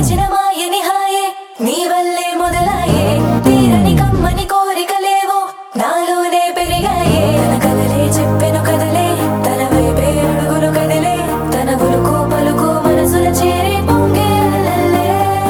పిలిచిన మాయని హాయే నీ వల్లే మొదలాయే తీరని కమ్మని కోరికలేవో నాలోనే పెరిగాయే తన కదలే చెప్పెను కదలే తన వైపే అడుగులు కదిలే తన ఉలుకు పలుకు మనసుల చేరి పొంగే అలలే.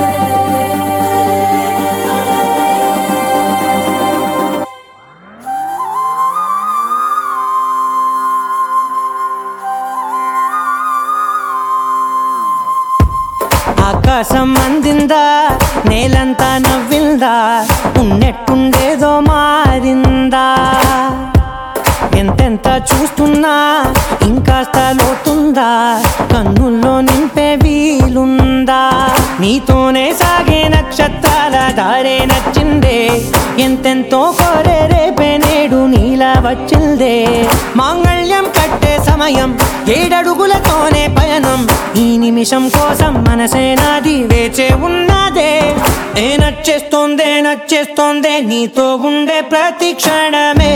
ఆకాశం అందిందా నేలంతా నవ్విందా ఉన్నట్టుండేదో మారిందా ఎంతెంత చూస్తున్నా ఇంకాస్త లోతుందా కన్నుల్లో నింపే వీలుందా నీతోనే సాగే నక్షత్రాల దారే నచ్చిందే ఎంతెంతో కోరే రేపే నేడు నీలా వచ్చిందే మాంగళ్యం కట్టే సమయం ఏడడుగులతోనే పయనం ఈ నిమిషం కోసం మనసే నాది వేచే ఉన్నదే ఏ నచ్చేస్తోందే నచ్చేస్తోందే నీతో ఉండే ప్రతి క్షణమే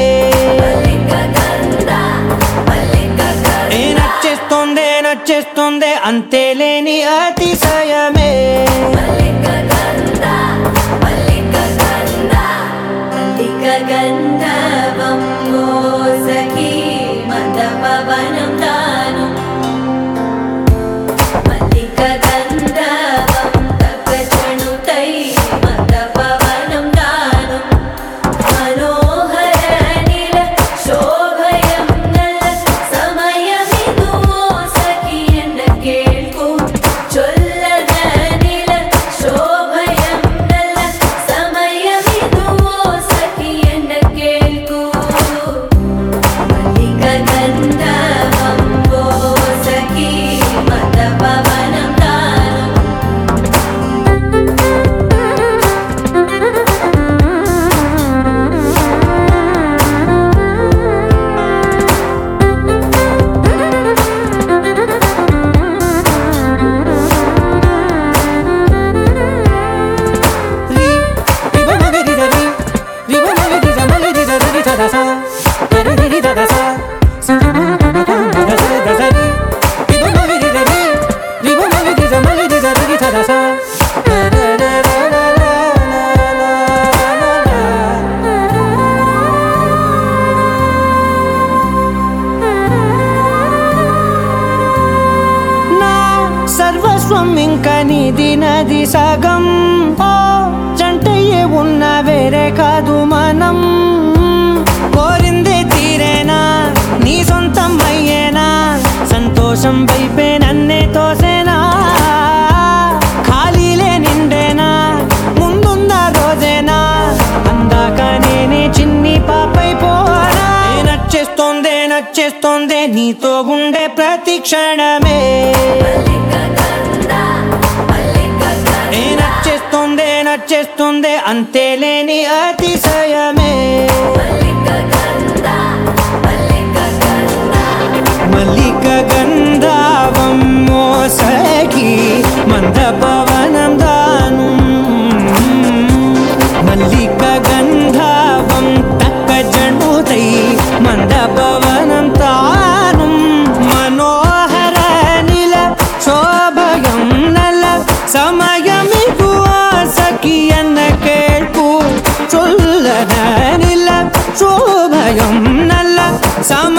ఏ నచ్చేస్తోందే నచ్చేస్తోందే అంతే లేని అతిశయమే గంధవం మోసకి మందపవనం తాను మల్లిక గంధవం తగ్గచణుతై మందపవనం తాను మనోహర నిల శోభయం నల్ల సమయమిదు మోసకి ఎన్న కేಳ್ಕು చొల్లద నిల శోభయం నల్ల సమయమిదు మోసకి ఎన్న కేಳ್కు మల్లిక గంధవం మోసకి మదపవనం తాను రి రివ మగ రి రి రివ మగ రి ర మగ రి ర రి ధ ధ స రి రి రి ధ ధ స స రి మ ప మ ప మ ధ స ధ స రి రివ మగ రి ర రి రివ మగ రి ర మగ రి ర రి ధ ధ స ర ర ర ర ర ర ల ల నా సర్వస్వం ఇంక నీది నది సగం ఓ జంటయ్యే ఉన్న వేరే కాదు మనం కోరిందే తీరేనా నీ సొంతం అయ్యేనా సంతోషం వైపే నన్నే తోసేనా ఖాళీలే నిండేనా ముందున్న రోజేనా అందాక నేనే చిన్ని పాపై పోనా ఏ నచ్చేస్తోందే నచ్చేస్తోందే నీతో ఉండే ప్రతి క్షణమే ఏ నచ్చేస్తోందే నచ్చేస్తోందే అంతే లేని అతిశయమే మల్లిక గంధావం మోసగి మంద పవనం దాను మల్లిక గంధావం తక్క జణుతై మంద పవనం తాను మనోహర నిల శోభయం నల సమయమిగు సఖియన్న కేಳ್ಕು చొల్లన నిల శోభయం నల్ల సమ